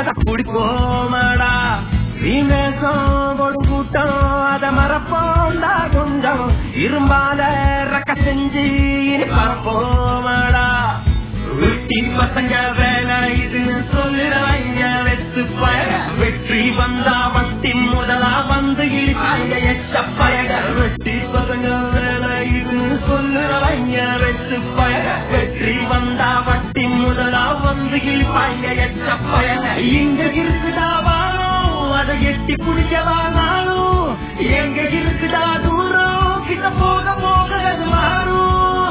அதை குடிப்போமாடா வீமேசம் ஒரு கூட்டம் அதை மறப்போம்டா கொஞ்சம் இரும்பால ரக்க செஞ்சு இனி பறப்போமாடா வெட்டி பசங்க வேலை இதுன்னு சொல்லுறாங்க வெத்து பயக வெற்றி வந்தா வட்டி முதலா வந்து இழிப்பாங்க எச்ச பயக வெட்டி பசங்க வேலை இதுன்னு சொல்லுறாங்க வெத்து பயக வெற்றி வந்தா வட்டி முதலா வந்து இழிப்பாங்க எச்ச பயக இங்க இருக்குதா வாழும் அதை எட்டி பிடிக்கவா நாளும் எங்க இருக்குதா தூரம் கிட்ட போக போக அது மாறும்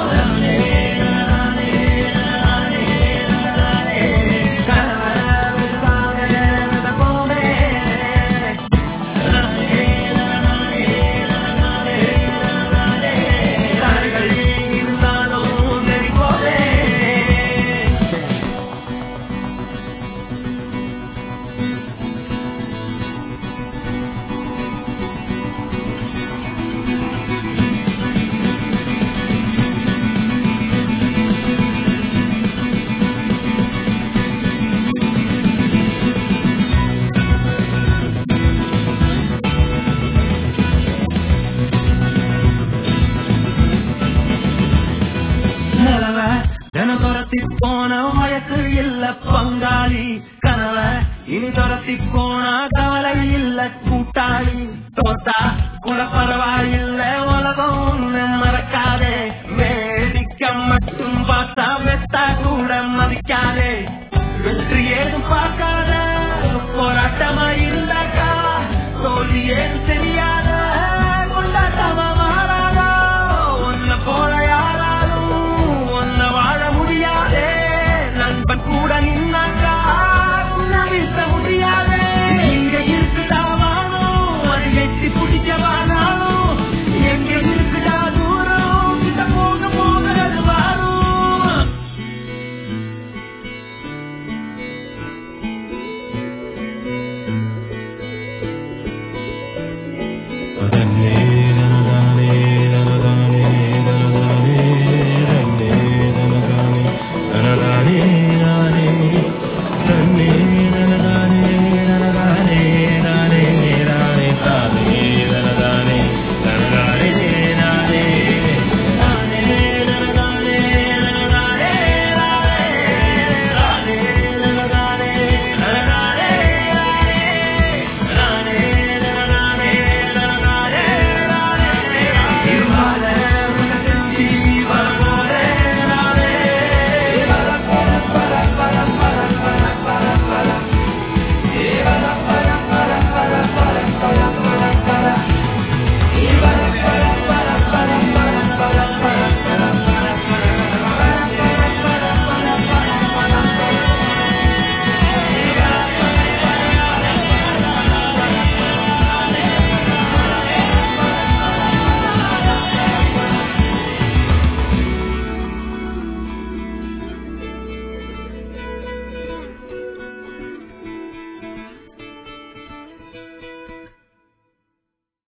நிலவ தின துரத்தி போன வயசு இல்ல பங்காளி கனவ இனி துரத்தி போன கவலை இல்ல கூட்டாளி தோத்தா கூட பரவாயில்ல உலகம் ஒண்ணு மறக்காதே வேடிக்கை மட்டும் பார்த்தா வெத்தா கூட மதிக்காதே